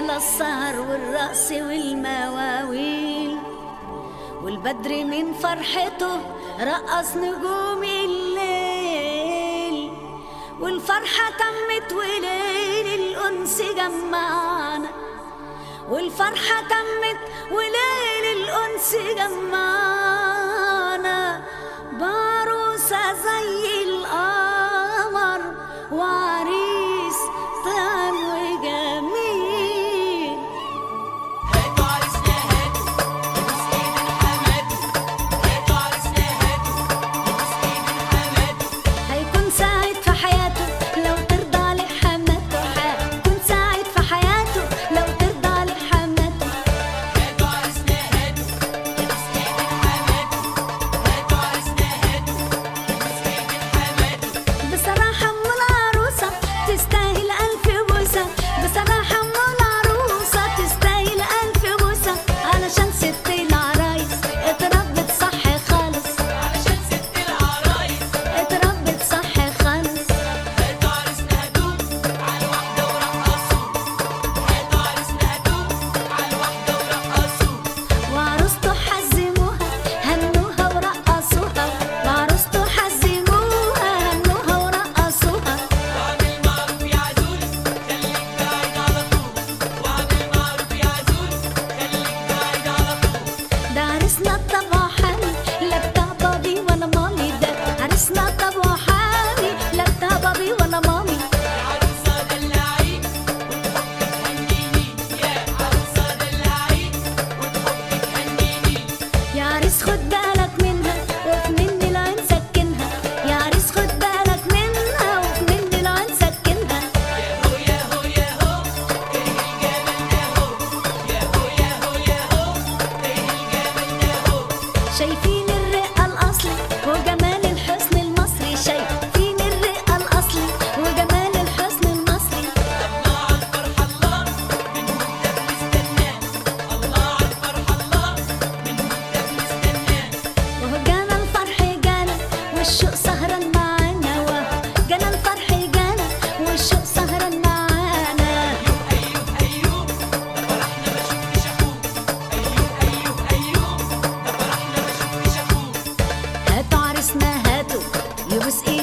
أحلى السهر والرقص والمواويل والبدر من فرحته رقص نجوم الليل والفرحة تمت وليل الأنس جمعنا والفرحة تمت وليل الأنس جمعنا بعروسة زي القمر وعريس طعم وجميل هاتوا عرسنا هاتوا نبوس ايد الحماد هاتوا عرسنا هاتوا نبوس ايد الحماد هيكون سعيد في حياته لو ترضى لحماته هيكون سعيد في حياته لو ترضى لحماته هاتوا عرسنا هاتوا نبوس ايد الحماد هاتوا عرسنا هاتوا نبوس ايد الحماد بصراحة أم العروسة تستاهل ألف بوسة بصراحة أم العروسة تستاهل ألف بوسة علشان ست العرايس اتربت صح خالص علشان ست العرايس اتربت صح خالص هاتوا عرسنا هاتوا على الواحدة ورقصوا هاتوا عرسنا هاتوا على الواحدة ورقصوا وعروسته حزموها هنوها ورقصوها وعروسته حزموها هنوها ورقصوها واعمل معروف يا عزوز خليك قاعد على طول واعمل معروف يا عزوز خليك قاعد على طول ده عرسنا طبعه حامي لا بتاع بابي ولا مامي ده عرسنا طبعه حامي لا بتاع بابي ولا مامي يا عروسة دلعيك وتحبك هنيني يا عروسة دلعيك وتحبك هنيني يا عريس خد بالك منها وفي مني العين سكنها يا عريس خد بالك منها وفي مني العين سكنها يا هو يا هو يا هو ايه الجمال ده هو يا هو يا هو يا هو ايه الجمال ده هو شايفين الرقة الأصلي وجمال الحسن المصري شايفين الرقة الأصلي وجمال الحسن المصري الله على الفرح الله من مدة بنستناه الله على الفرح الله من مدة بنستناه وهو جانا الفرح جانا والشوق سهران معانا وهو جانا الفرح جانا والشوق سهران معانا أيوه أيوه ده فرحنا ما شفتش أخوه أيوه أيوه أيوه ده فرحنا ما شفتش أخوه هاتوا عرسنا هاتوا يبوس